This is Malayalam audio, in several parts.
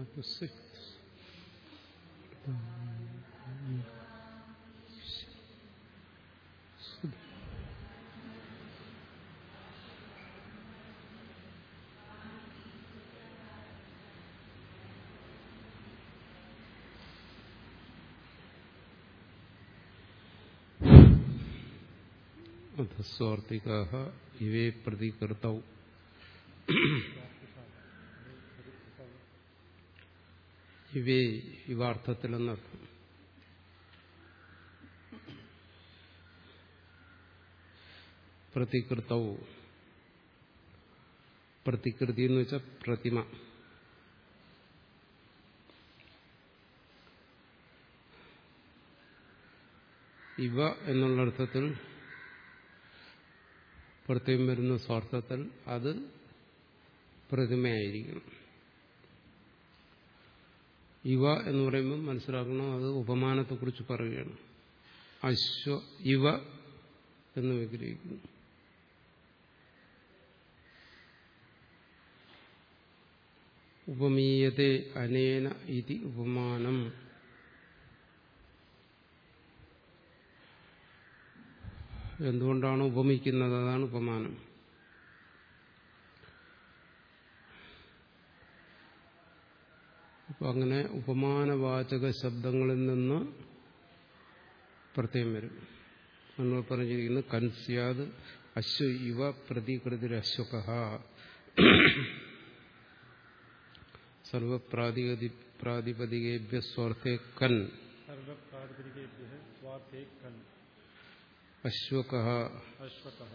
Opposite. അധസ്വാർത്തികാ ഇവേ പ്രതികൃതൗ ഇവേ ഇവാർത്ഥത്തിലെന്നർത്ഥം പ്രതികൃതൗ പ്രതികൃതി എന്ന് വെച്ചാൽ പ്രതിമ ഇവ എന്നുള്ള അർത്ഥത്തിൽ പ്രത്യേകം വരുന്ന സ്വാർത്ഥത്തിൽ അത് പ്രതിമയായിരിക്കണം ഇവ എന്ന് പറയുമ്പോൾ മനസ്സിലാക്കണം അത് ഉപമാനത്തെക്കുറിച്ച് പറയുകയാണ് അശ്വ ഇവ എന്ന് വിഗ്രഹിക്കുന്നു ഉപമീയത്തെ അനേന ഇതി ഉപമാനം എന്തുകൊണ്ടാണ് ഉപമിക്കുന്നത് അതാണ് ഉപമാനം അപ്പൊ അങ്ങനെ ഉപമാനവാചക ശബ്ദങ്ങളിൽ നിന്ന് പ്രത്യേകം വരും നമ്മൾ പറഞ്ഞിരിക്കുന്നു കൻസ്യാത് അശ്വ ഇവ പ്രതികൃതിരശ്വക സർവപ്രാതിപതി പ്രാതിപതികേഭ്യ സ്വാർത്ഥേ കൻ സർവപ്രാതിപതികേഭ്യः സ്വാർത്ഥേ കൻ അശ്വക അശ്വകः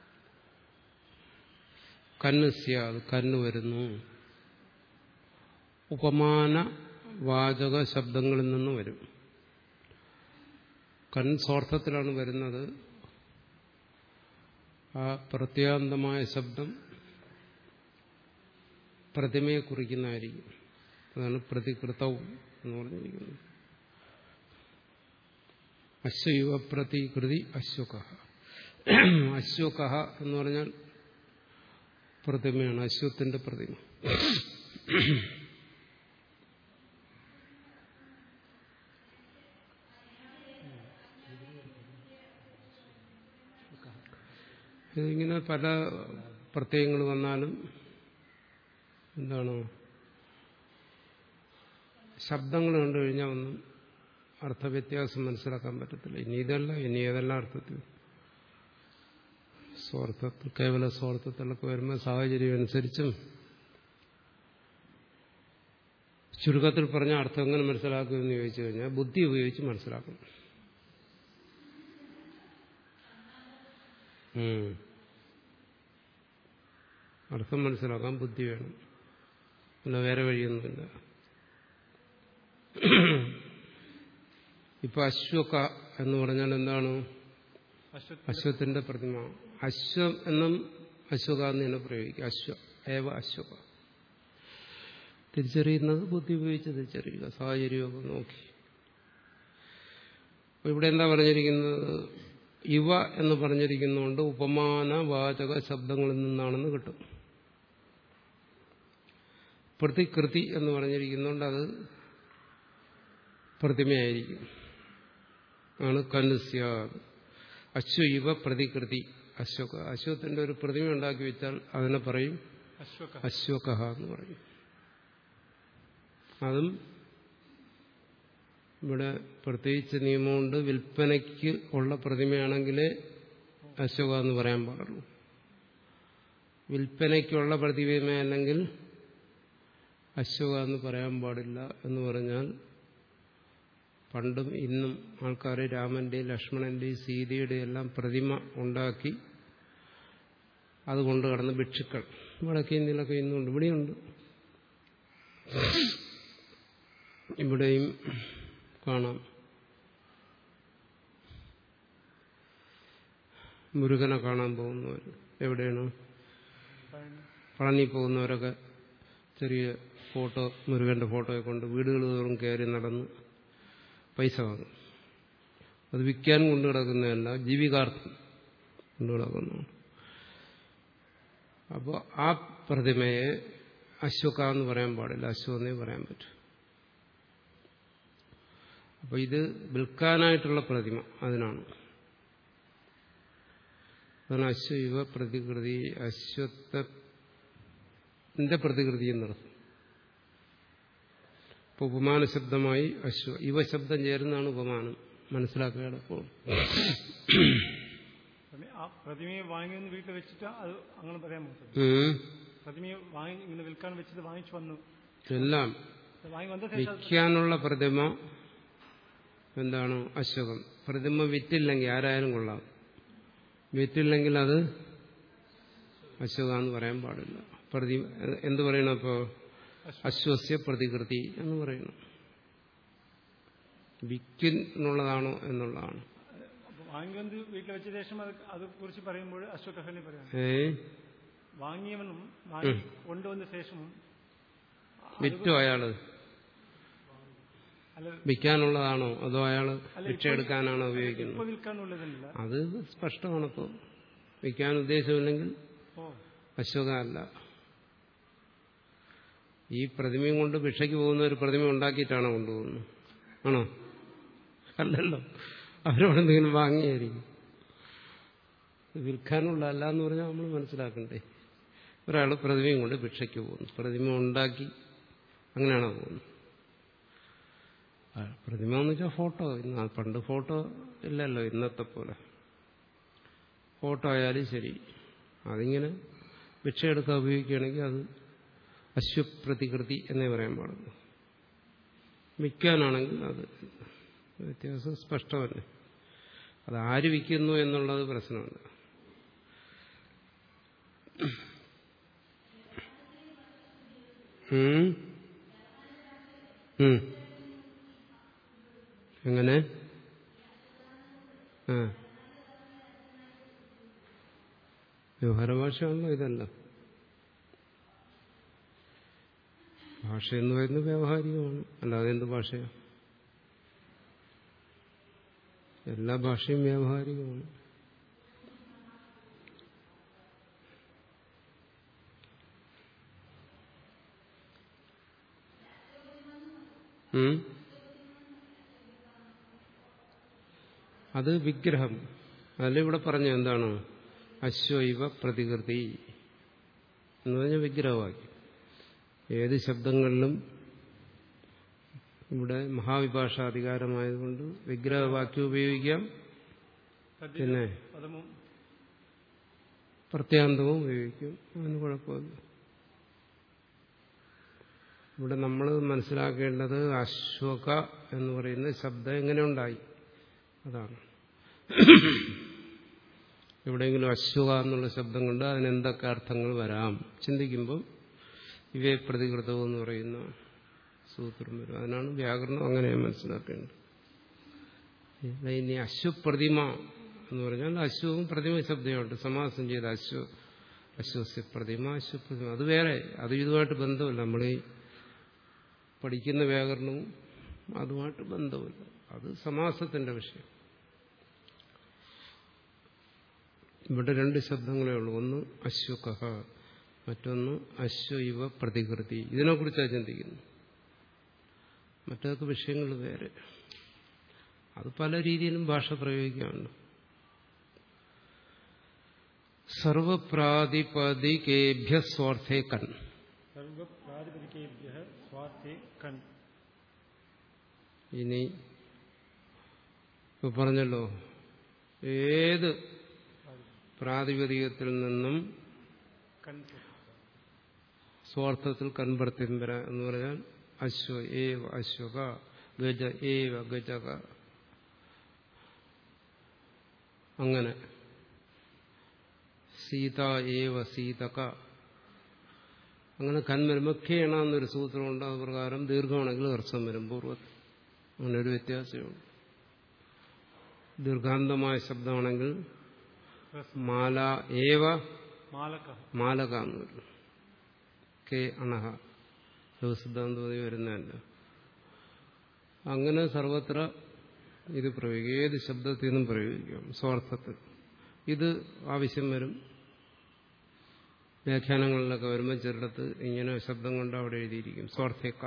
കന്ന് സ്യാത് കന്ന് വരുന്നു ഉപമാന വാചക ശബ്ദങ്ങളിൽ നിന്ന് വരും കൺ സ്വാർത്ഥത്തിലാണ് വരുന്നത് ആ പ്രത്യാന്തമായ ശബ്ദം പ്രതിമയെ കുറിക്കുന്നതായിരിക്കും അതാണ് പ്രതികൃതവും എന്ന് പറഞ്ഞിരിക്കുന്നത് അശ്വയുവ പ്രതികൃതി അശ്വക അശ്വക എന്ന് പറഞ്ഞാൽ പ്രതിമയാണ് അശ്വത്തിന്റെ പ്രതിമ ഇതിങ്ങനെ പല പ്രത്യയങ്ങൾ വന്നാലും എന്താണ് ശബ്ദങ്ങൾ കണ്ടു കഴിഞ്ഞാൽ ഒന്നും അർത്ഥവ്യത്യാസം മനസ്സിലാക്കാൻ പറ്റത്തില്ല ഇനി ഇതല്ല ഇനി ഏതെല്ലാം അർത്ഥത്തിൽ സ്വാർത്ഥത്തിൽ കേവല സ്വാർത്ഥത്തിലൊക്കെ വരുമ്പോൾ സാഹചര്യം അനുസരിച്ചും ചുരുക്കത്തിൽ പറഞ്ഞ അർത്ഥം എങ്ങനെ മനസ്സിലാക്കുമെന്ന് ചോദിച്ചു കഴിഞ്ഞാൽ ബുദ്ധി ഉപയോഗിച്ച് മനസ്സിലാക്കണം ഉം. അർത്ഥം മനസ്സിലാക്കാൻ ബുദ്ധി വേണം അല്ല വേറെ വഴിയൊന്നുമില്ല ഇപ്പൊ അശ്വക എന്ന് പറഞ്ഞാൽ എന്താണ് അശ്വ അശ്വത്തിന്റെ പ്രതിമ അശ്വം എന്നും അശ്വക എന്ന് തന്നെ പ്രയോഗിക്കുക അശ്വ ഏവ അശ്വക തിരിച്ചറിയുന്നത് ബുദ്ധി ഉപയോഗിച്ച് തിരിച്ചറിയുക സാഹചര്യമൊക്കെ നോക്കി അപ്പൊ ഇവിടെ എന്താ പറഞ്ഞിരിക്കുന്നത് ഇവ എന്ന് പറഞ്ഞിരിക്കുന്നതുകൊണ്ട് ഉപമാന വാചക ശബ്ദങ്ങളിൽ നിന്നാണെന്ന് കിട്ടും പ്രതികൃതി എന്ന് പറഞ്ഞിരിക്കുന്നതുകൊണ്ട് അത് പ്രതിമയായിരിക്കും ആണ് കനുസ്യ അശ്വ ഇവ പ്രതികൃതി അശ്വക അശ്വത്തിന്റെ ഒരു പ്രതിമ ഉണ്ടാക്കി വെച്ചാൽ അതിനെ പറയും അശ്വക അശ്വക എന്ന് പറയും അതും ഇവിടെ പ്രത്യേകിച്ച് നിയമമുണ്ട് വിൽപ്പനയ്ക്ക് ഉള്ള പ്രതിമയാണെങ്കിലേ അശ്വക എന്ന് പറയാൻ പാടുള്ളൂ വിൽപ്പനയ്ക്കുള്ള പ്രതിമയല്ലെങ്കിൽ അശ്വക എന്ന് പറയാൻ പാടില്ല എന്ന് പറഞ്ഞാൽ പണ്ടും ഇന്നും ആൾക്കാർ രാമന്റെയും ലക്ഷ്മണന്റെയും സീതയുടെയും എല്ലാം പ്രതിമ ഉണ്ടാക്കി അതുകൊണ്ട് കടന്ന് ഭിക്ഷുക്കൾ വടക്കേ ഇന്ത്യയിലൊക്കെ ഇന്നുണ്ട് ഇവിടെയുണ്ട് ഇവിടെയും കാണാം മുരുകനെ കാണാൻ പോകുന്നവർ എവിടെയാണ് പളനി പോകുന്നവരൊക്കെ ചെറിയ ഫോട്ടോ മുരുകന്റെ ഫോട്ടോയെ കൊണ്ട് വീടുകൾ തോറും കയറി നടന്ന് പൈസ വാങ്ങും അത് വിൽക്കാൻ കൊണ്ടു കിടക്കുന്നതല്ല ജീവികാർത്ഥം കൊണ്ടു കിടക്കുന്നു അപ്പോൾ ആ പ്രതിമയെ അശ്വക എന്ന് പറയാൻ പാടില്ല അശ്വ എന്നേ പറയാൻ പറ്റൂ അപ്പൊ ഇത് വിൽക്കാനായിട്ടുള്ള പ്രതിമ അതിനാണ് അതാണ് അശ്വ ഇവ പ്രതികൃതി അശ്വത്വന്റെ പ്രതികൃതി എന്നർത്ഥം ഇപ്പൊ ഉപമാന ശബ്ദമായി അശ്വ ഇവ ശബ്ദം ചേരുന്നതാണ് ഉപമാനം മനസ്സിലാക്കുക എളുപ്പം പ്രതി- ആ പ്രതിമയെ വാങ്ങി വന്ന് വീട്ടിൽ വെച്ചിട്ട് അത് അങ്ങനെ പറയാൻ പറ്റും ഉം. പ്രതിമയെ വാങ്ങി ഇങ്ങനെ വിൽക്കാൻ വെച്ചിട്ട് വാങ്ങിച്ചു വന്നു എല്ലാം അത് വാങ്ങി വന്ന ശേഷം അത് വിൽക്കാനുള്ള പ്രതിമ എന്താണ് അശ്വകം പ്രതിമ വിറ്റില്ലെങ്കിൽ ആരായാലും കൊള്ളാം വിറ്റില്ലെങ്കിൽ അത് അശ്വക എന്ന് പറയാൻ പാടില്ല പ്രതി എന്ത് പറയണം അപ്പോ അശ്വസ്യ പ്രതികൃതി എന്ന് പറയണം വിൽക്കുന്നുള്ളതാണോ എന്നുള്ളതാണ് അപ്പൊ വാങ്ങി വന്ന് വീട്ടിൽ വെച്ച ശേഷം അത് അത് കുറിച്ച് പറയുമ്പോൾ അശ്വകഹനെ പറയാം ഏ വാങ്ങിയവനും വാങ്ങി കൊണ്ടുവന്ന ശേഷവും വിറ്റോ അയാള് അല്ല വിൽക്കാനുള്ളതാണോ അതോ അയാള് ഭിക്ഷ എടുക്കാനാണോ ഉപയോഗിക്കുന്നത് ഇപ്പൊ വിൽക്കാനുള്ളതല്ല അത് സ്പഷ്ടമാണിപ്പോ വിൽക്കാൻ ഉദ്ദേശമില്ലെങ്കിൽ ഓ അശ്വക അല്ല ഈ പ്രതിമയും കൊണ്ട് ഭിക്ഷയ്ക്ക് പോകുന്ന ഒരു പ്രതിമ ഉണ്ടാക്കിയിട്ടാണോ കൊണ്ടുപോകുന്നത് ആണോ അല്ലല്ലോ അവരോട് എന്തെങ്കിലും വാങ്ങിയായിരിക്കും വിൽക്കാനുള്ള അല്ല എന്ന് പറഞ്ഞാൽ നമ്മൾ മനസ്സിലാക്കണ്ടേ ഒരാൾ പ്രതിമയും കൊണ്ട് ഭിക്ഷയ്ക്ക് പോകുന്നു പ്രതിമ ഉണ്ടാക്കി അങ്ങനെയാണോ പോകുന്നത് ആ, പ്രതിമ എന്ന് വെച്ചാൽ ഫോട്ടോ ഇന്ന് പണ്ട് ഫോട്ടോ ഇല്ലല്ലോ ഇന്നത്തെ പോലെ ഫോട്ടോ ആയാലും ശരി അതിങ്ങനെ ഭിക്ഷയെടുക്കാൻ ഉപയോഗിക്കുകയാണെങ്കിൽ അത് അശ്വപ്രതികൃതി എന്നേ പറയാൻ പാടുള്ളൂ വിൽക്കാനാണെങ്കിൽ അത് വ്യത്യാസം സ്പഷ്ടമല്ലേ അത് ആര് വിൽക്കുന്നു എന്നുള്ളത് പ്രശ്നമല്ല ഉം. ഉം. എങ്ങനെ ആ വ്യവഹാര ഭാഷയാണല്ലോ ഇതല്ല ഭാഷ എന്ന് പറയുന്നത് വ്യാവഹാരികമാണ് അല്ലാതെ എന്ത് ഭാഷയാണ് എല്ലാ ഭാഷയും വ്യാവഹാരികമാണ് ഉം? അത് വിഗ്രഹം അതല്ല ഇവിടെ പറഞ്ഞ എന്താണ് അശ്വൈവ പ്രതികൃതി എന്ന് പറഞ്ഞ വിഗ്രഹവാക്യം ഏത് ശബ്ദങ്ങളിലും ഇവിടെ മഹാവിഭാഷാധികാരമായതുകൊണ്ട് വിഗ്രഹവാക്യം ഉപയോഗിക്കാം പിന്നെ പദമും പ്രത്യാന്തവും ഉപയോഗിക്കും അതിന് കുഴപ്പമില്ല ഇവിടെ നമ്മൾ മനസ്സിലാക്കേണ്ടത് അശ്വക എന്ന് പറയുന്ന ശബ്ദം എങ്ങനെ ഉണ്ടായി അതാണ് എവിടെയെങ്കിലും അശ്വക എന്നുള്ള ശബ്ദം കൊണ്ട് അതിനെന്തൊക്കെ അർത്ഥങ്ങൾ വരാം ചിന്തിക്കുമ്പോൾ ഇവയെ പ്രതികൃതവും എന്ന് പറയുന്ന സൂത്രം വരും അതിനാണ് വ്യാകരണം അങ്ങനെ മനസ്സിലാക്കേണ്ടത് ഇവിടെ ഇനി അശ്വപ്രതിമ എന്ന് പറഞ്ഞാൽ അശ്വവും പ്രതിമ ശബ്ദമുണ്ട് സമാസം ചെയ്ത അശ്വ അശ്വസ്യ പ്രതിമ അശ്വപ്രതിമ അത് വേറെ അത് ഇതുമായിട്ട് ബന്ധമില്ല നമ്മൾ ഈ പഠിക്കുന്ന വ്യാകരണവും അതുമായിട്ട് ബന്ധമില്ല അത് സമാസത്തിന്റെ വിഷയം ഇവിടെ രണ്ട് ശബ്ദങ്ങളേ ഉള്ളൂ ഒന്ന് അശ്വകഹ മറ്റൊന്ന് അശ്വ ഇവ പ്രതികൃതി ഇതിനെക്കുറിച്ചാണ് ചിന്തിക്കുന്നത് മറ്റൊക്കെ വിഷയങ്ങൾ വേറെ അത് പല രീതിയിലും ഭാഷ പ്രയോഗിക്കാറുണ്ട് സർവപ്രാതിപദികേഭ്യ സ്വാർത്ഥേ കൺ സർവപ്രാതിപതികേഭ്യ സ്വാർത്ഥേ കൺ ഇനി ഇപ്പൊ പറഞ്ഞല്ലോ ഏത് പ്രാതിപതികത്തിൽ നിന്നും കൺ സ്വാർത്ഥത്തിൽ കൺവർത്തിൻ വര എന്ന് പറഞ്ഞാൽ അശ്വ ഏവ അശ്വക ഗജ ഏവ ഗജക അങ്ങനെ സീത ഏവ സീതക അങ്ങനെ കൻ വരുമ്പോൾ ഖേണ എന്നൊരു സൂത്രമുണ്ട് അത് പ്രകാരം ദീർഘമാണെങ്കിൽ ഹർസം വരും പൂർവ്വത്തിൽ അങ്ങനെ ഒരു വ്യത്യാസമുണ്ട് ദീർഘാന്തമായ ശബ്ദമാണെങ്കിൽ മാല ഏവ മാലക മാലക എന്ന് വരും കെ അണഹ സിദ്ധാന്തപതി വരുന്നതല്ല അങ്ങനെ സർവത്ര ഇത് പ്രയോഗിക്കും ഏത് ശബ്ദത്തിൽ നിന്നും പ്രയോഗിക്കാം സ്വാർത്ഥത്തിൽ ഇത് ആവശ്യം വരും വ്യാഖ്യാനങ്ങളിലൊക്കെ വരുമ്പോൾ ചിലടത്ത് ഇങ്ങനെ ശബ്ദം കൊണ്ട് അവിടെ എഴുതിയിരിക്കും സ്വാർത്ഥേക്ക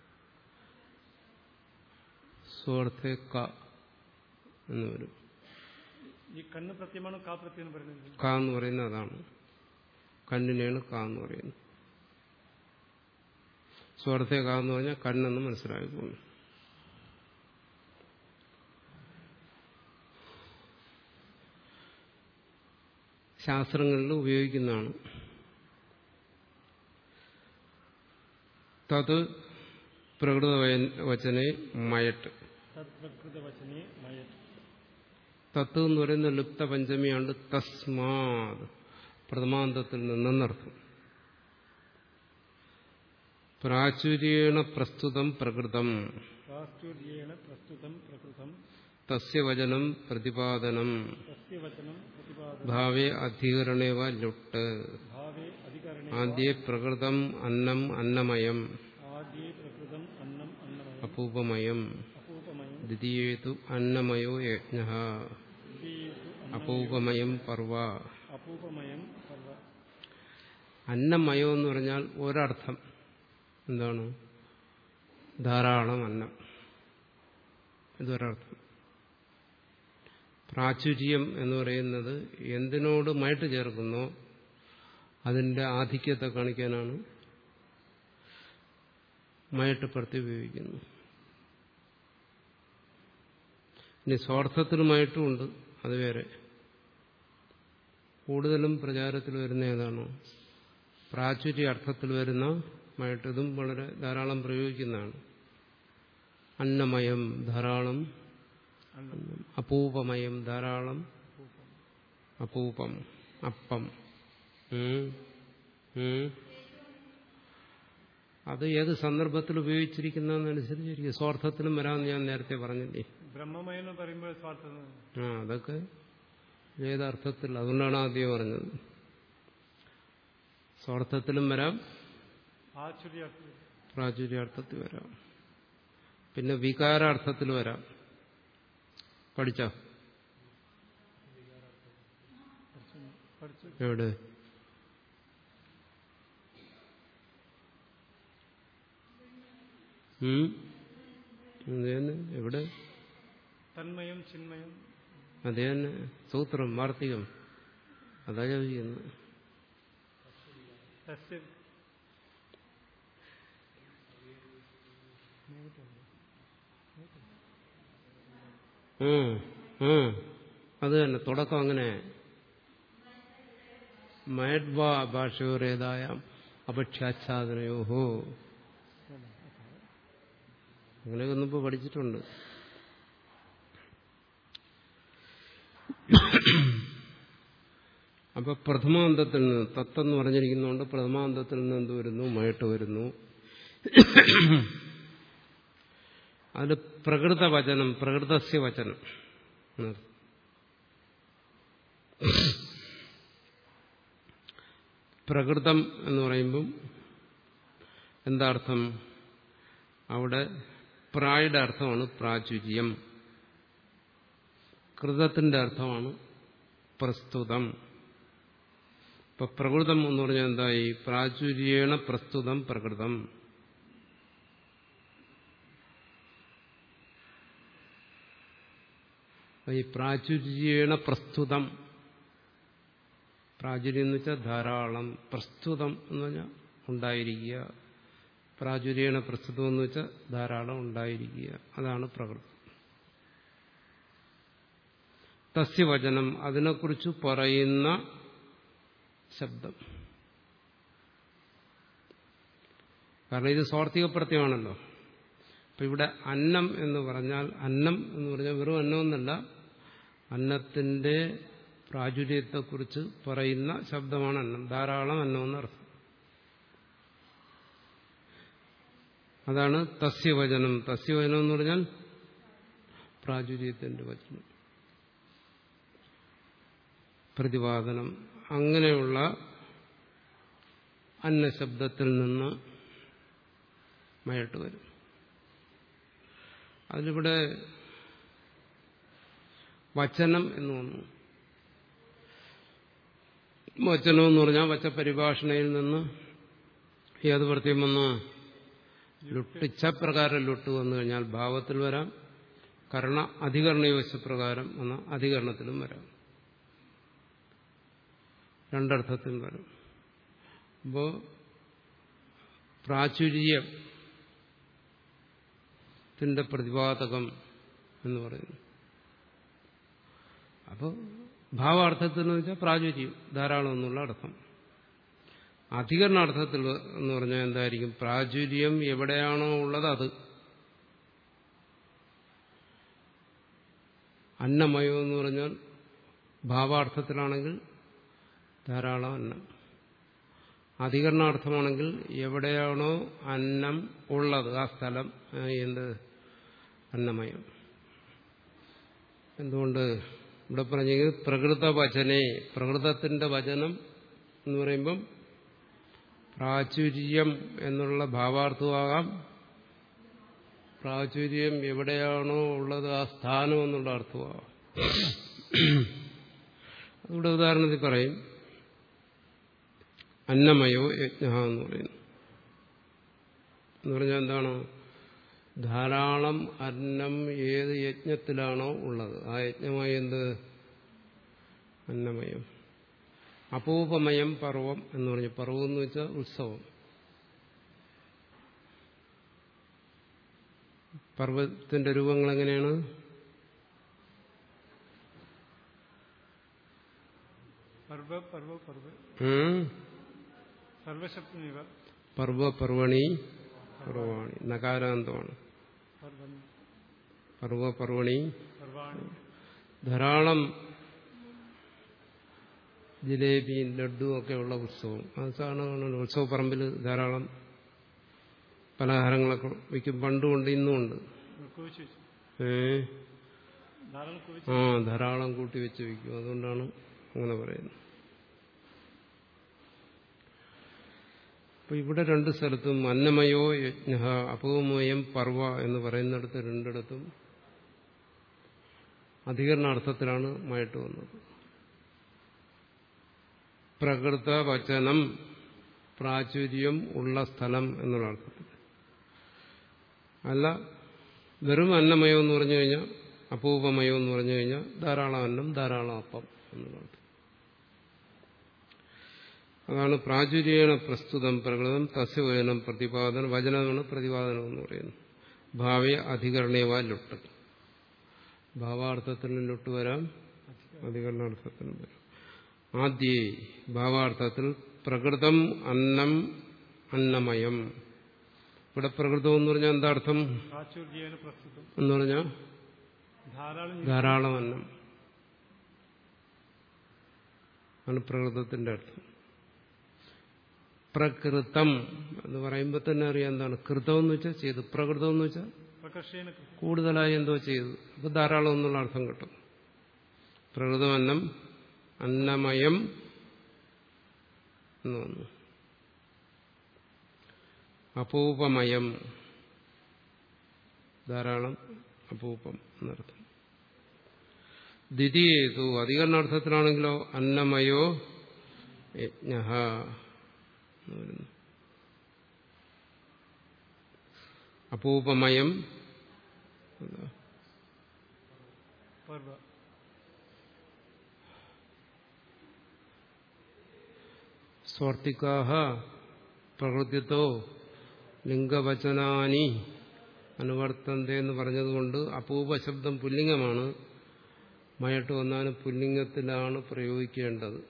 സ്വാർത്ഥേക്ക എന്ന് വരും ഈ കണ്ണ് പ്രത്യമാണ് കാ പ്രത്യം എന്ന് പറയുന്നത് ക എന്ന് പറയുന്നത് അതാണ് കണ്ണിനെയാണ് ക എന്ന് പറയുന്നത് സ്വാർത്ഥേക എന്ന് പറഞ്ഞാൽ കണ്ണെന്ന് മനസ്സിലാക്കുന്നു ശാസ്ത്രങ്ങളിൽ ഉപയോഗിക്കുന്നതാണ് തത് പ്രകൃത വചനെ മയട്ട് തത്പ്രകൃത വചനെ മയത് തത്ത് എന്ന് പറയുന്ന ലുപ്ത പഞ്ചമിയാണ് തസ്മാത് പ്രഥമാന്തത്തിൽ നിന്നെന്നർത്ഥം പ്രാചുര്യേണ പ്രസ്തുതം പ്രകൃതം പ്രാസ്തുര്യേണ പ്രസ്തുതം പ്രകൃതം തസ്യ വചനം പ്രതിപാദനം തസ്യ വചനം പ്രതിപാദന ഭാവേ അധികരണേവ ലുട്ട് ഭാവേ അധികരണേ ആദ്യേ പ്രകൃതം അന്നം അന്നമയം ആദ്യേ പ്രകൃതം അന്നം അന്നമയം അപൂപമയം അപൂപമയം ദ്വിതീയേതു അന്നമയോ യജ്ഞ ദ്വിതീയേതു അപൂപമയം പർവ അപൂപമയം സർവ അന്നമയം എന്ന് പറഞ്ഞാൽ ഒരർത്ഥം എന്താണ് ധാരാളം അന്നം ഇതൊരർത്ഥം പ്രാചുര്യം എന്ന് പറയുന്നത് എന്തിനോട് മയട്ട് ചേർക്കുന്നോ അതിന്റെ ആധിക്യത്തെ കാണിക്കാനാണ് മയട്ട് പ്രത്തി ഉപയോഗിക്കുന്നത് ഇനി സ്വാർത്ഥത്തിലുമായിട്ടും ഉണ്ട് അത് വേറെ കൂടുതലും പ്രചാരത്തിൽ വരുന്ന ഏതാണോ പ്രാചുര്യ അർത്ഥത്തിൽ വരുന്ന മായിട്ട് ഇതും വളരെ ധാരാളം പ്രയോഗിക്കുന്നതാണ് അന്നമയം ധാരാളം അന്നം അപൂപമയം ധാരാളം അപൂപം അപ്പം ഉം. ഉം. അത് ഏത് സന്ദർഭത്തിൽ ഉപയോഗിച്ചിരിക്കുന്നതെന്നനുസരിച്ചിരിക്കും സ്വാർത്ഥത്തിലും വരാമെന്ന് ഞാൻ നേരത്തെ പറഞ്ഞില്ലേ ബ്രഹ്മമയം എന്ന് പറയുമ്പോൾ സ്വാർത്ഥം ആ അതൊക്കെ ഏതർത്ഥത്തിൽ അതുകൊണ്ടാണ് ആദ്യം പറഞ്ഞത് സ്വാർത്ഥത്തിലും വരാം ആശ്ചര്യാർത്ഥം പ്രാചുര്യാർത്ഥത്തിൽ വരാം പിന്നെ വികാരാർത്ഥത്തിൽ വരാം പഠിച്ചോ പഠിച്ചു എവിടെ ഉം? എന്ത് തന്നെ? എവിടെ തന്മയം ചിന്മയം അതേ തന്നെ സൂത്രം വാർത്തികം അതാ ചോദിക്കുന്നത് തസ്യ ഉം, ഉം. അത് തന്നെ തുടക്കം അങ്ങനെ മയഡ്വാ ഭാഷയോരേതായ അപക്ഷാച്ഛാദനയോഹോ അങ്ങനെയൊക്കെ ഒന്നിപ്പോ പഠിച്ചിട്ടുണ്ട് അപ്പൊ പ്രഥമാന്തത്തിൽ നിന്ന് തത്തെന്ന് പറഞ്ഞിരിക്കുന്നതുകൊണ്ട് പ്രഥമാന്തത്തിൽ നിന്ന് എന്ത് വരുന്നു മയട്ട് വരുന്നു അതിൽ പ്രകൃത വചനം പ്രകൃതസ്യ വചനം എന്നർത്ഥം. പ്രകൃതം എന്ന് പറയുമ്പം എന്താ അർത്ഥം അവിടെ പ്രായുടെ അർത്ഥമാണ് പ്രാചുര്യം കൃതത്തിന്റെ അർത്ഥമാണ് പ്രസ്തുതം ഇപ്പൊ പ്രകൃതം എന്ന് പറഞ്ഞാൽ എന്തായി പ്രാചുര്യേണ പ്രസ്തുതം പ്രകൃതം അപ്പൊ ഈ പ്രാചുര്യേണ പ്രസ്തുതം പ്രാചുര്യം എന്ന് വെച്ചാൽ ധാരാളം പ്രസ്തുതം എന്ന് പറഞ്ഞാൽ ഉണ്ടായിരിക്കുക പ്രാചുര്യേണ പ്രസ്തുതം എന്ന് വെച്ചാൽ ധാരാളം ഉണ്ടായിരിക്കുക അതാണ് പ്രകൃതം തസ്യവചനം അതിനെക്കുറിച്ച് പറയുന്ന ശബ്ദം കാരണം ഇത് സ്വാർത്ഥിക പ്രത്യമാണല്ലോ അപ്പൊ ഇവിടെ അന്നം എന്ന് പറഞ്ഞാൽ അന്നം എന്ന് പറഞ്ഞാൽ വെറും അന്നം എന്നല്ല അന്നത്തിന്റെ പ്രാചുര്യത്തെക്കുറിച്ച് പറയുന്ന ശബ്ദമാണ് അന്നം ധാരാളം അന്നം എന്നർത്ഥം അതാണ് തസ്യവചനം തസ്യവചനം എന്ന് പറഞ്ഞാൽ പ്രാചുര്യത്തിന്റെ വചനം പ്രതിപാദനം അങ്ങനെയുള്ള അന്നശബ്ദത്തിൽ നിന്ന് മയട്ട് വരും അതിലിവിടെ വചനം എന്ന് വന്നു വചനം എന്ന് പറഞ്ഞാൽ വച്ച പരിഭാഷണയിൽ നിന്ന് ഏത് പ്രത്യം വന്ന് ലുട്ടിച്ച പ്രകാരം ലുട്ട് വന്നു കഴിഞ്ഞാൽ ഭാവത്തിൽ വരാം കർണ അധികരണയോശ പ്രകാരം വന്ന അധികരണത്തിലും വരാം രണ്ടർത്ഥത്തിൽ വരാം അപ്പോ പ്രാചുര്യത്തിന്റെ പ്രതിപാദകം എന്ന് പറയുന്നു അപ്പോൾ ഭാവാർത്ഥത്തിൽ എന്ന് വെച്ചാൽ പ്രാചുര്യം ധാരാളം എന്നുള്ള അർത്ഥം അധികരണാർത്ഥത്തിൽ എന്ന് പറഞ്ഞാൽ എന്തായിരിക്കും പ്രാചുര്യം എവിടെയാണോ ഉള്ളത് അത് അന്നമയോ എന്ന് പറഞ്ഞാൽ ഭാവാർത്ഥത്തിലാണെങ്കിൽ ധാരാളം അന്നം അധികരണാർത്ഥമാണെങ്കിൽ എവിടെയാണോ അന്നം ഉള്ളത് ആ സ്ഥലം എന്ത് അന്നമയം എന്തുകൊണ്ട് ഇവിടെ പറഞ്ഞത് പ്രകൃത വചനെ പ്രകൃതത്തിന്റെ വചനം എന്ന് പറയുമ്പം പ്രാചുര്യം എന്നുള്ള ഭാവാർത്ഥമാകാം പ്രാചുര്യം എവിടെയാണോ ഉള്ളത് ആ സ്ഥാനം എന്നുള്ള അർത്ഥമാകാം അതുകൂടെ ഉദാഹരണത്തിൽ പറയും അന്നമയോ യജ്ഞ എന്ന് പറയുന്നു എന്ന് പറഞ്ഞാൽ എന്താണ് ധാരാളം അന്നം ഏത് യജ്ഞത്തിലാണോ ഉള്ളത് ആ യജ്ഞമായി എന്ത് അന്നമയം അപൂപമയം പർവം എന്ന് പറഞ്ഞു പർവം എന്ന് വെച്ചാൽ ഉത്സവം പർവത്തിന്റെ രൂപങ്ങൾ എങ്ങനെയാണ് പർവ പർവ പർവ ഉം? സർവശബ്ദമേവ പർവ പർവണി പർവാണി നകാരാന്തമാണ് പർവം പർവ പർവണി പർവാണി ധാരാളം ജിലേബിയും ലഡുവും ഒക്കെ ഉള്ള ഉത്സവം അത് സാധാരണ ഉത്സവ പറമ്പിൽ ധാരാളം പലഹാരങ്ങളൊക്കെ വയ്ക്കും പണ്ടുമുണ്ട് ഇന്നുമുണ്ട് കുവിച്ചു വെച്ചു ഏ ധാരാളം കുവിച്ചു ആ ധാരാളം കൂട്ടി വെച്ച് വയ്ക്കും അതുകൊണ്ടാണ് അങ്ങനെ പറയുന്നത് അപ്പൊ ഇവിടെ രണ്ട് സ്ഥലത്തും അന്നമയോ യജ്ഞ അപൂമയം പർവ എന്ന് പറയുന്നിടത്ത് രണ്ടിടത്തും അധികരണാർത്ഥത്തിലാണ് മയട്ട് വന്നത് പ്രകൃത വചനം പ്രാചുര്യം ഉള്ള സ്ഥലം എന്നുള്ള അർത്ഥത്തിൽ അല്ല വെറും അന്നമയോ എന്ന് പറഞ്ഞു കഴിഞ്ഞാൽ അപൂപമയോ എന്ന് പറഞ്ഞു കഴിഞ്ഞാൽ ധാരാളം അന്നം ധാരാളം അപ്പം എന്നുള്ള അർത്ഥം അതാണ് പ്രാചുര്യേണ പ്രസ്തുതം പ്രകൃതം തസ്യവചനം പ്രതിപാദനം വചനമാണ് പ്രതിപാദനം എന്ന് പറയുന്നത് ഭാവ്യ അധികരണേവ ലുട്ട് ഭാവാർത്ഥത്തിനും ലുട്ട് വരാം അധികരണാർത്ഥത്തിനും വരാം ആദ്യേ ഭാവാർത്ഥത്തിൽ പ്രകൃതം അന്നം അന്നമയം ഇവിടെ പ്രകൃതം എന്ന് പറഞ്ഞാൽ എന്താ അർത്ഥം പ്രാചുര്യേന പ്രസ്തുതം എന്ന് പറഞ്ഞാൽ ധാരാളം ധാരാളം അന്നം ആണ് പ്രകൃതത്തിന്റെ അർത്ഥം പ്രകൃതം എന്ന് പറയുമ്പോൾ തന്നെ അറിയാം എന്താണ് കൃതം എന്ന് വെച്ചാൽ ചെയ്തു പ്രകൃതം എന്ന് വെച്ചാൽ പ്രകർഷേന കൃതം കൂടുതലായി എന്തോ ചെയ്തു അപ്പൊ ധാരാളം എന്നുള്ള അർത്ഥം കിട്ടും പ്രകൃതം അന്നം അന്നമയം എന്ന് വന്നു അപൂപമയം ധാരാളം അപൂപം എന്നർത്ഥം ദ്വിതീയേതു അധികരണാർത്ഥത്തിലാണെങ്കിലോ അന്നമയോ യജ്ഞ എന്ന് വരുന്നു അപൂപമയം എന്താ? പർവ സ്വാർത്തികാഹ പ്രകൃതിത്തോ ലിംഗവചനാനി അനുവർത്തന്ത എന്ന് പറഞ്ഞതുകൊണ്ട് അപൂപ ശബ്ദം പുല്ലിംഗമാണ് മയട്ട് വന്നാലും പുല്ലിംഗത്തിലാണ് പ്രയോഗിക്കേണ്ടത്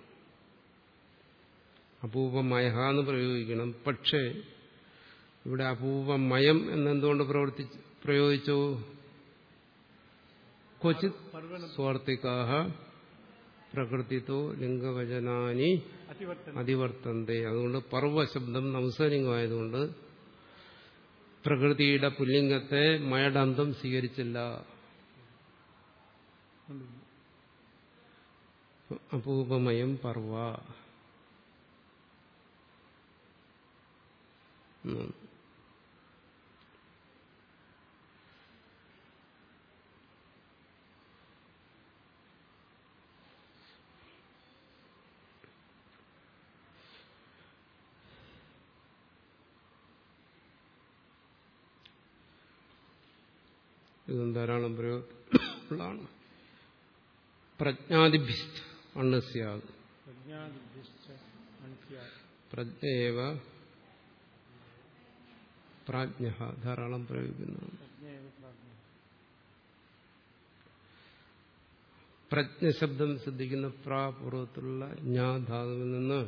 അപൂപമയഹ എന്ന് പ്രയോഗിക്കണം പക്ഷേ ഇവിടെ അപൂപമയം എന്നെന്തുകൊണ്ട് പ്രവർത്തി പ്രയോഗിച്ചു ക്വചിത് പർവന സ്വാർത്തികാഹ പ്രകൃതിത്തോ ലിംഗവചനാനി അതിവർത്തന അതിവർത്തന്തെ അതുകൊണ്ട് പർവ്വശബ്ദം നവസലിംഗമായതുകൊണ്ട് പ്രകൃതിയുടെ പുല്ലിംഗത്തെ മയഡന്തം സ്വീകരിച്ചില്ല അപൂപമയം പർവ എന്നാണ്. ഇതും ധാരാളം പ്രയോഗമുള്ളതാണ് പ്രജ്ഞാതിഭിസ്റ്റ് അണ്ണസ്യാത് പ്രജ്ഞാദിഭ്യശ്ച മൺസ്യാ പ്രജ്ഞയേവ പ്രാജ്ഞ ധാരാളം പ്രയോഗിക്കുന്നതാണ് പ്രജ്ഞയേവ പ്രാജ്ഞ പ്രജ്ഞ ശബ്ദം ശ്രദ്ധിക്കുന്ന പ്രാപൂർവത്തിലുള്ള ഞാ ധാതുവിൽ നിന്ന്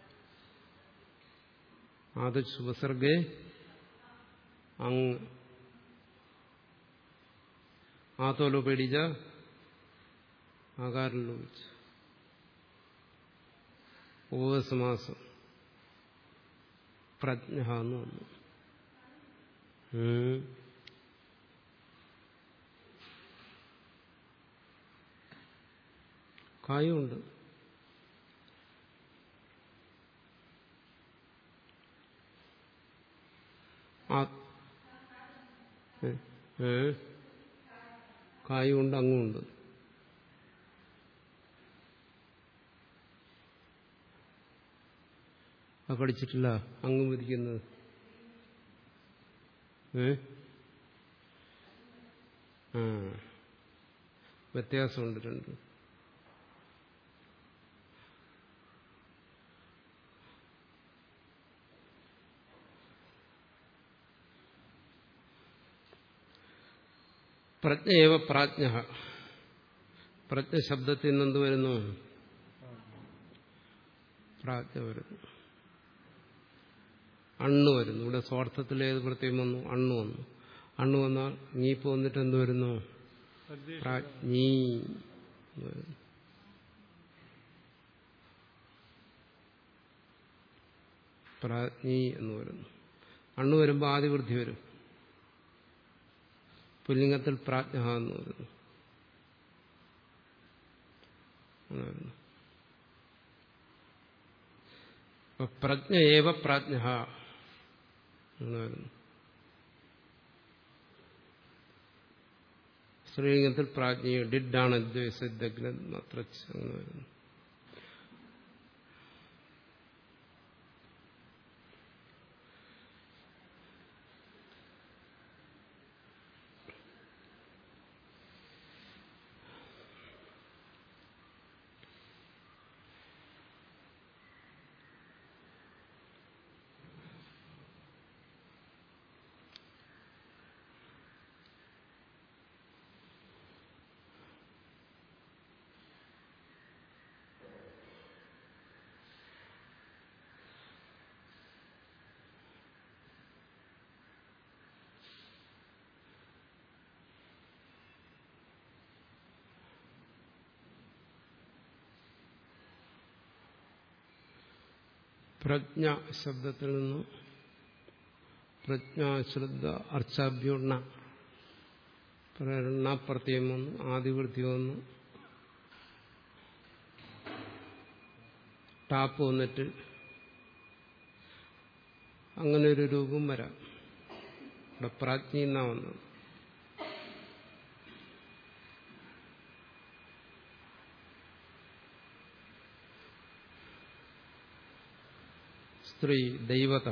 ആദർശ് ഉപസർഗെ അങ് ആത്തോലോ പേടിച്ച ആകാരം ലോപിച്ചു ഉപസമാസം പ്രജ്ഞ എന്ന് വന്നു ഉം. കായുണ്ട് ആ ഏ? ഏ? കായുണ്ട് അങ്ങുണ്ട് ആ പഠിച്ചിട്ടില്ല അങ്ങ് വിധിക്കുന്നത് ഏ ആ വ്യത്യാസമുണ്ട് രണ്ട് പ്രജ്ഞയേവ പ്രാജ്ഞ പ്രജ്ഞ ശബ്ദത്തിൽ നിന്ന് എന്ത് വരുന്നു പ്രാജ്ഞ വരുന്നു അണ്ണ് വരുന്നു ഇവിടെ സ്വാർത്ഥത്തിൽ ഏത് പ്രത്യേകം വന്നു അണ്ണ് വന്നു അണ്ണ് വന്നാൽ നീപ്പ് വന്നിട്ട് എന്ത് വരുന്നു തദ്ദേശ പ്രാജ്ഞീ എന്ന് വരുന്നു പ്രാജ്ഞി എന്ന് വരുന്നു അണ്ണ് വരുമ്പോൾ ആദിവൃദ്ധി വരും പുല്ലിംഗത്തിൽ പ്രാജ്ഞ എന്ന് വരുന്നു അങ്ങനെ വരുന്നു അപ്പൊ പ്രജ്ഞ ഏവ പ്രാജ്ഞ അങ്ങനെ വരുന്നു സ്ത്രീലിംഗത്തിൽ പ്രാജ്ഞയോ ഡിഡാണ് ദ്വേഷഗ്രൻ അത്ര അങ്ങനെ വരുന്നു പ്രജ്ഞ ശബ്ദത്തിൽ നിന്നും പ്രജ്ഞാശ്രദ്ധ അർച്ചാഭ്യുണ്ണ പ്രേരണ പ്രത്യം വന്നു ആദിവൃത്തി വന്നു ടാപ്പ് വന്നിട്ട് അങ്ങനെ ഒരു രൂപം വരാം ഇവിടെ പ്രാജ്ഞ എന്നാ വന്നത് സ്ത്രീ ദൈവത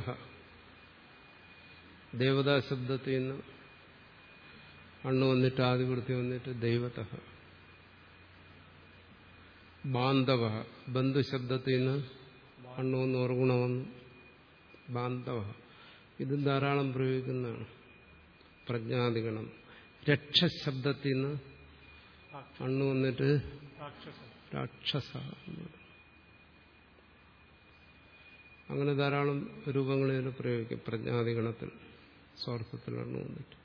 ദേവതാ ശബ്ദത്തിൽ നിന്ന് അണ്ണ് വന്നിട്ട് ആദിവൃത്തി വന്നിട്ട് ദൈവത ബാന്ധവ ബന്ധുശബ്ദത്തിൽ നിന്ന് അണ്ണു വന്ന് ഓർഗുണ വന്നു ബാന്ധവ ഇതും ധാരാളം പ്രയോഗിക്കുന്നതാണ് പ്രജ്ഞാതിഗണം രക്ഷശബ്ദത്തിൽ നിന്ന് അണ്ണു വന്നിട്ട് രാക്ഷസ രാക്ഷസ എന്ന് പറയും. അങ്ങനെ ധാരാളം രൂപങ്ങളിൽ പ്രയോഗിക്കും പ്രജ്ഞാതിഗണത്തിൽ സ്വാർത്ഥത്തിലാണ് വന്നിട്ട്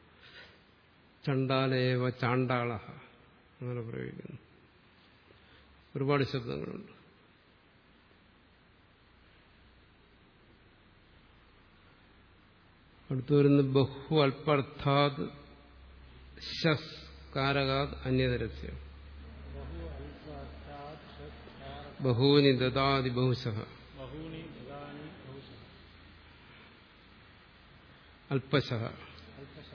ചണ്ടാലേവ ചാണ്ടാള അങ്ങനെ പ്രയോഗിക്കുന്നു ഒരുപാട് ശബ്ദങ്ങളുണ്ട് അടുത്തു വരുന്ന ബഹു അല്പർത്ഥാത് ശസ് കാരകാത് അന്യതരസ്യ ബഹു അൽപാർത്ഥാത് ഷത്കാര ബഹൂനി ദദാതി ബഹുശ ബഹൂനി ദദാനി ബഹുശ അല്പശ അല്പശ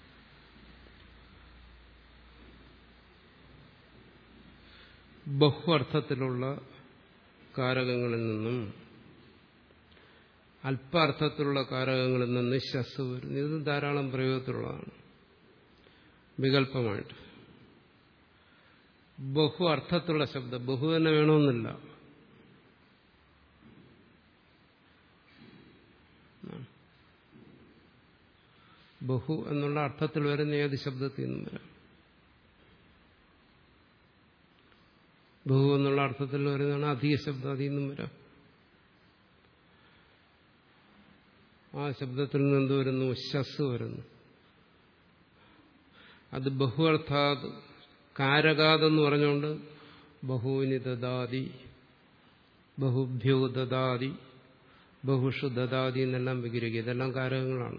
ബഹു അർത്ഥത്തിലുള്ള കാരകങ്ങളിൽ നിന്നും അല്പാർത്ഥത്തിലുള്ള കാരകങ്ങളിൽ നിന്ന് ശസ് വരുന്നു ഇത് ധാരാളം പ്രയോഗത്തിലുള്ളതാണ് വികല്പമായിട്ട് ബഹു അർത്ഥത്തുള്ള ശബ്ദം ബഹു തന്നെ വേണമെന്നില്ല ബഹു എന്നുള്ള അർത്ഥത്തിൽ വരുന്ന ഏത് ശബ്ദത്തിൽ നിന്നും വരാം ബഹു എന്നുള്ള അർത്ഥത്തിൽ വരുന്നതാണ് അധിക ശബ്ദം അതിൽ നിന്നും വരാം ആ ശബ്ദത്തിൽ നിന്ന് എന്ത് വരുന്നു ശസ് വരുന്നു അത് ബഹു അർത്ഥാത് കാരകാതെന്ന് പറഞ്ഞുകൊണ്ട് ബഹുവിനി ദദാതി ബഹുഭ്യോ ദദാതി ബഹുഷു ദദാതി എന്നെല്ലാം വിഗ്രഹിക്കുക ഇതെല്ലാം കാരകങ്ങളാണ്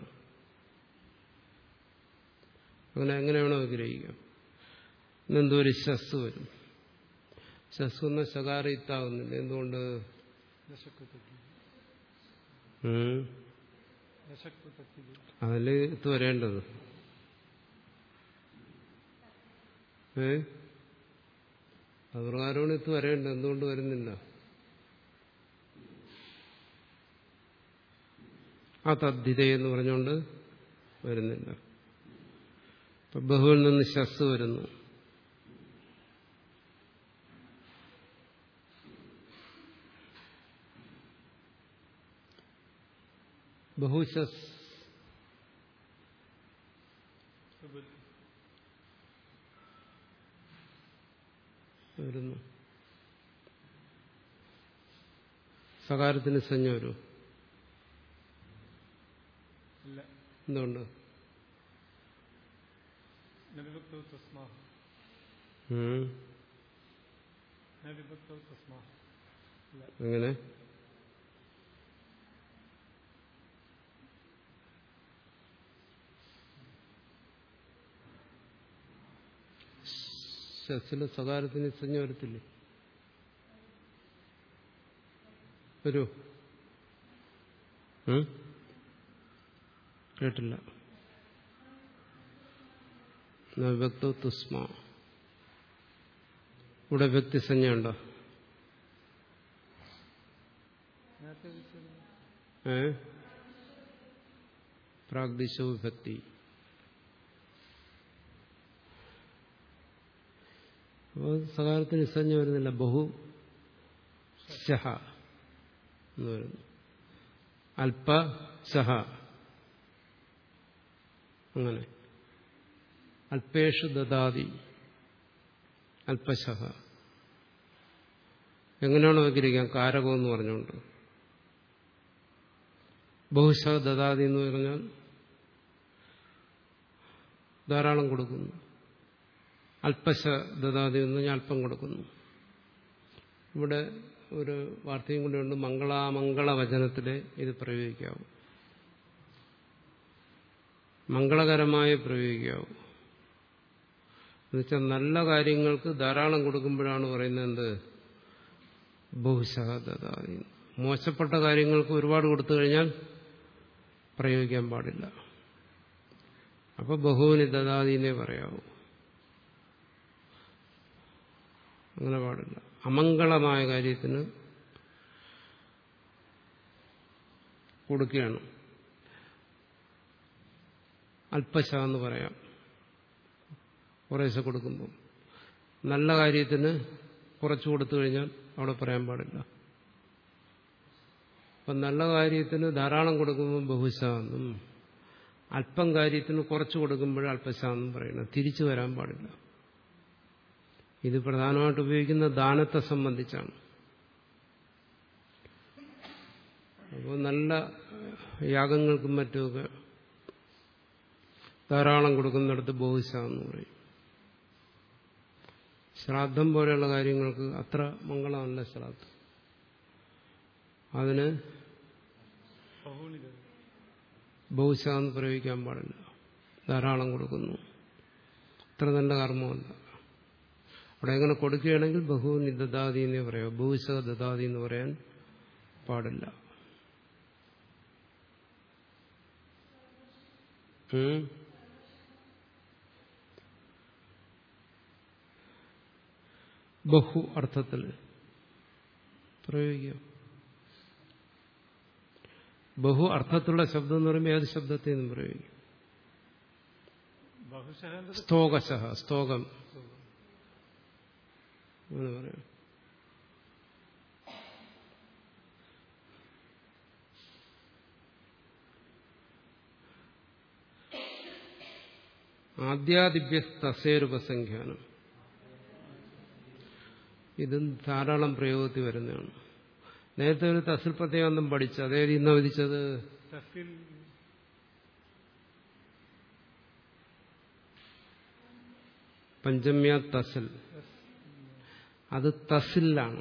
അങ്ങനെ എങ്ങനെ വേണോ വിഗ്രഹിക്കാം ഇന്നെന്തോ ഒരു ശസ് വരും ശസ് എന്ന ശകാരയിത്താവുന്നില്ല എന്തുകൊണ്ട് ഉം. അതിൽ ഇത് വരേണ്ടത് ഏ അത് പ്രകാരമാണ് ഇത് വരേണ്ടത് എന്തുകൊണ്ട് വരുന്നില്ല ആ തദ്ധിത എന്ന് പറഞ്ഞുകൊണ്ട് വരുന്നില്ല ഇപ്പൊ ബഹുവിൽ നിന്ന് ശസ് വരുന്നു ബഹുശസ് വരുന്നു സകാരത്തിന് സഞ്ജ വരൂ ഇല്ല എന്തുകൊണ്ട് നവിഭക്തൗ തസ്മാ ഉം. നവിഭക്തൗ തസ്മാ ഇല്ല എങ്ങനെ ശസില് സകാരത്തിന് സഞ്ജ വരത്തില്ലേ വരൂ ഉം? കേട്ടില്ല വ്യക്തോ തുസ്മ ഇവിടെ വ്യക്തിസഞ്ജ ഉണ്ടോ നേരത്തെ വിളിച്ചത് ഏ പ്രാഗ്ദിശോ വിഭക്തി അപ്പോൾ സകാലത്തിന് സഞ്ജ വരുന്നില്ല ബഹു ശഹ എന്ന് വരുന്നു അല്പ ശഹ അങ്ങനെ അല്പേഷു ദദാതി അല്പശഹ എങ്ങനെയാണോ വിഗ്രഹിക്കാം കാരകം എന്ന് പറഞ്ഞുകൊണ്ട് ബഹുശ ദദാതി എന്ന് പറഞ്ഞാൽ ധാരാളം കൊടുക്കുന്നു അല്പശ ദദാതി എന്ന് പറഞ്ഞാൽ അല്പം കൊടുക്കുന്നു ഇവിടെ ഒരു വാർത്തയും കൂടെയുണ്ട് മംഗളാമംഗള വചനത്തിലെ ഇത് പ്രയോഗിക്കാവൂ മംഗളകരമായി പ്രയോഗിക്കാവൂ എന്നുവെച്ചാൽ നല്ല കാര്യങ്ങൾക്ക് ധാരാളം കൊടുക്കുമ്പോഴാണ് പറയുന്നത് എന്ത് ബഹുശഃ ദദാതി മോശപ്പെട്ട കാര്യങ്ങൾക്ക് ഒരുപാട് കൊടുത്തു കഴിഞ്ഞാൽ പ്രയോഗിക്കാൻ പാടില്ല അപ്പൊ ബഹുവിന് ദദാതിനെ പറയാവൂ അങ്ങനെ പാടില്ല അമംഗളമായ കാര്യത്തിന് കൊടുക്കുകയാണ് അല്പശ എന്ന് പറയാം കുറേശ്ശെ കൊടുക്കുമ്പോൾ നല്ല കാര്യത്തിന് കുറച്ച് കൊടുത്തു കഴിഞ്ഞാൽ അവിടെ പറയാൻ പാടില്ല അപ്പം നല്ല കാര്യത്തിന് ധാരാളം കൊടുക്കുമ്പോൾ ബഹുശ എന്നും അല്പം കാര്യത്തിന് കുറച്ച് കൊടുക്കുമ്പോൾ അല്പശ എന്നും പറയണം തിരിച്ചു വരാൻ പാടില്ല ഇത് പ്രധാനമായിട്ട് ഉപയോഗിക്കുന്ന ദാനത്തെ സംബന്ധിച്ചാണ് അപ്പോൾ നല്ല യാഗങ്ങൾക്കും മറ്റുമൊക്കെ ധാരാളം കൊടുക്കുന്നിടത്ത് ബഹുശ എന്ന് പറയും ശ്രാദ്ധം പോലെയുള്ള കാര്യങ്ങൾക്ക് അത്ര മംഗളമല്ല ശ്രാദ്ധം അതിന് ബഹൂനിത് ബഹുശ എന്ന് പ്രയോഗിക്കാൻ പാടില്ല ധാരാളം കൊടുക്കുന്നു അത്ര നല്ല കർമ്മമല്ല അവിടെ എങ്ങനെ കൊടുക്കുകയാണെങ്കിൽ ബഹുവിന് ദദാതി എന്നേ പറയാം ബഹുശ ദദാതി എന്ന് പറയാൻ പാടില്ല ഉം. ബഹു അർത്ഥത്തിൽ പ്രയോഗിക്കാം ബഹു അർത്ഥത്തിലുള്ള ശബ്ദം എന്ന് പറയുമ്പോൾ ഏത് ശബ്ദത്തെ നിന്നും പ്രയോഗിക്കും ബഹുശഃ എന്നത് സ്തോകശ സ്തോകം അങ്ങനെ പറയാം ആദ്യാദിഭ്യ തസേരുപസംഖ്യാനം ഇതും ധാരാളം പ്രയോഗത്തിൽ വരുന്നതാണ് നേരത്തെ ഒരു തസിൽ പ്രത്യേകം പഠിച്ചു അതേ ഇന്ന് വിധിച്ചത് തസിൽ പഞ്ചമ്യ തസിൽ അത് തസിലാണ്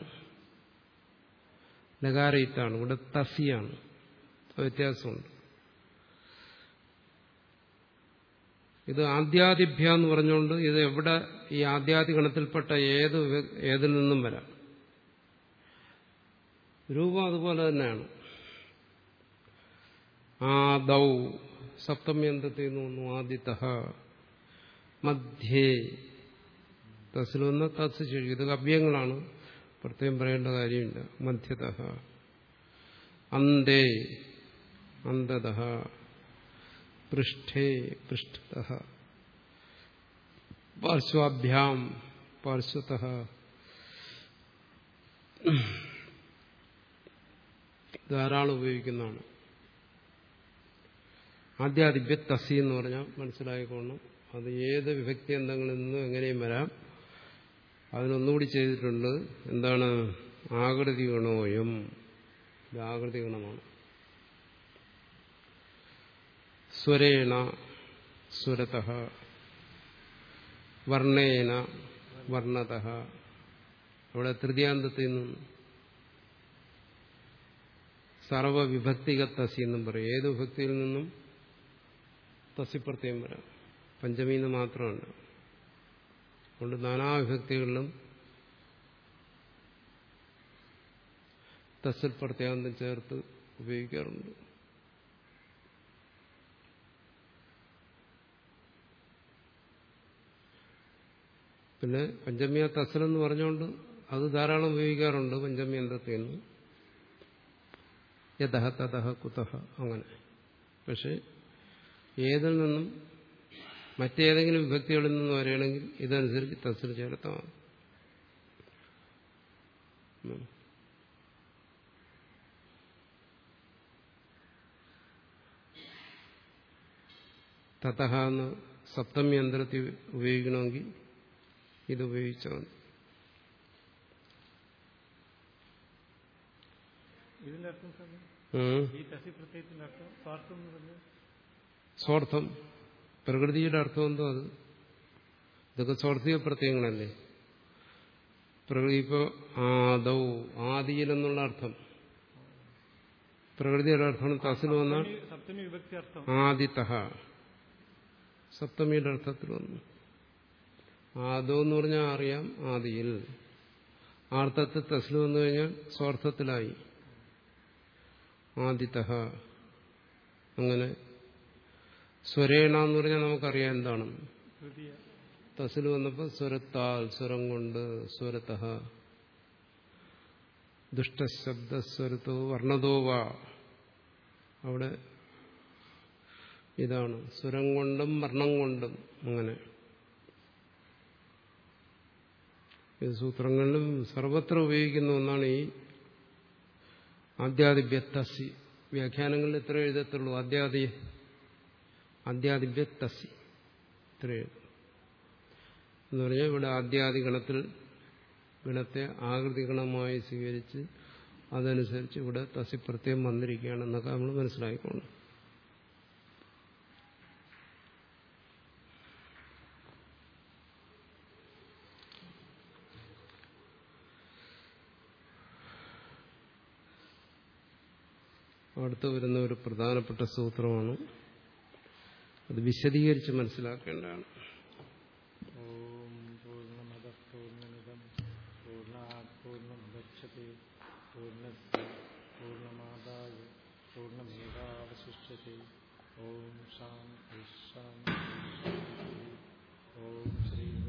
ലകാരയിത്താണ് ഇവിടെ തസിയാണ് വ്യത്യാസമുണ്ട് ഇത് ആദ്യാദിഭ്യ എന്ന് പറഞ്ഞുകൊണ്ട് ഇത് എവിടെ ഈ ആദ്യാദി ഗണത്തിൽപ്പെട്ട ഏത് വി- ഏതിൽ നിന്നും വരാം രൂപം അതുപോലെ തന്നെയാണ് ആദൗ സപ്തമ്യന്തത്തിൽ നിന്ന് ആദിത മധ്യേ തസിൽ വന്ന തസ് ശരി ഇത് അവ്യങ്ങളാണ് പ്രത്യേകം പറയേണ്ട കാര്യമില്ല മധ്യത അന്തേ അന്തത പൃഷ്ഠേ പൃഷ്ഠത പാർശ്വാഭ്യാം പാർശ്വത ധാരാളം ഉപയോഗിക്കുന്നതാണ് ആദ്യാദിഭ്യ തസി എന്ന് പറഞ്ഞാൽ മനസ്സിലായിക്കോണം അത് ഏത് വിഭക്തി എന്തെങ്കിലും നിന്നും എങ്ങനെയും വരാം അതിനൊന്നുകൂടി ചെയ്തിട്ടുണ്ട് എന്താണ് ആകൃതി ഗുണോയം ഇത് ആകൃതി ഗുണമാണ് സ്വരേണ സ്വരത വർണ്ണേന വർണ്ണത അവിടെ തൃതീയാന്തത്തിൽ നിന്നും സർവവിഭക്തിക തസി എന്നും പറയും ഏത് വിഭക്തിയിൽ നിന്നും തസിപ്രത്യം വരാം പഞ്ചമിയിൽ നിന്ന് മാത്രമല്ല അതുകൊണ്ട് നാനാവിഭക്തികളിലും തസിൽ പ്രത്യാന്തം ചേർത്ത് ഉപയോഗിക്കാറുണ്ട് പിന്നെ പഞ്ചമിയ തസൽ എന്ന് പറഞ്ഞുകൊണ്ട് അത് ധാരാളം ഉപയോഗിക്കാറുണ്ട് പഞ്ചമി അന്തത്തിൽ നിന്ന് യഥ തഥ കുതഹ അങ്ങനെ പക്ഷെ ഏതിൽ നിന്നും മറ്റേതെങ്കിലും വിഭക്തികളിൽ നിന്ന് വരികയാണെങ്കിൽ ഇതനുസരിച്ച് തസിൽ ചേർത്താൽ മതി. ഉം. തതഹ എന്ന് സപ്തമി യന്ത്രത്തിൽ ഉപയോഗിക്കണമെങ്കിൽ ഇത് ഉപയോഗിച്ചാൽ മതി ഇതിന്റെ അർത്ഥം സ്വാമി ഉം. ഈ തസി പ്രത്യയത്തിന്റെ അർത്ഥം സ്വാർത്ഥം എന്ന് പറഞ്ഞാൽ സ്വാർത്ഥം പ്രകൃതിയുടെ അർത്ഥം എന്തോ അത് ഇതൊക്കെ സ്വാർത്ഥിക പ്രത്യയങ്ങളല്ലേ പ്രകൃതി ഇപ്പോ ആദൗ ആദിയിൽ എന്നുള്ള അർത്ഥം പ്രകൃതിയുടെ അർത്ഥമാണ് തസിൽ വന്നാൽ സപ്തമി- സപ്തമി വിഭക്തി അർത്ഥം ആദിതഹ സപ്തമിയുടെ അർത്ഥത്തിൽ വന്നു ആദോ എന്ന് പറഞ്ഞാൽ അറിയാം ആദിയിൽ ആർത്ഥത്തിൽ തസ്ലു വന്നു കഴിഞ്ഞാൽ സ്വാർത്ഥത്തിലായി ആദിതഹ അങ്ങനെ സ്വരേണ എന്ന് പറഞ്ഞാൽ നമുക്കറിയാം എന്താണ് തൃതീയ തസിൽ വന്നപ്പോൾ സ്വരത്താൽ സ്വരം കൊണ്ട് സ്വരത്തഹ ദുഷ്ടശബ്ദസ്വരത്തോ വർണ്ണതോ വാ അവിടെ ഇതാണ് സ്വരം കൊണ്ടും വർണ്ണം കൊണ്ടും അങ്ങനെ ഇത് സൂത്രങ്ങളിലും സർവത്ര ഉപയോഗിക്കുന്ന ഒന്നാണ് ഈ ആദ്യാദിഭ്യത്തസി വ്യാഖ്യാനങ്ങളിൽ എത്ര എഴുതത്തുള്ളൂ ആദ്യാദി ആദ്യാദിഭ്യത്തസി ഇത്ര എഴുതും എന്ന് പറഞ്ഞാൽ ഇവിടെ ആദ്യാദി ഗണത്തിൽ ഗണത്തെ ആകൃതി ഗണമായി സ്വീകരിച്ച് അതനുസരിച്ച് ഇവിടെ തസി പ്രത്യേകം വന്നിരിക്കുകയാണെന്നൊക്കെ നമ്മൾ മനസ്സിലാക്കിക്കോണം അടുത്ത് വരുന്ന ഒരു പ്രധാനപ്പെട്ട സൂത്രമാണ് അത് വിശദീകരിച്ച് മനസ്സിലാക്കേണ്ടതാണ് ഓം പൂർണ്ണമദ പൂർണ്ണമിദം പൂർണ്ണാത് പൂർണ്ണമുദച്ഛത്തെ പൂർണ്ണസ്യ പൂർണ്ണമാദായ പൂർണ്ണമേവാവശിഷ്യത്തെ ഓം ശാന്തി ശാന്തി ശാന്തി ഓം ശ്രീ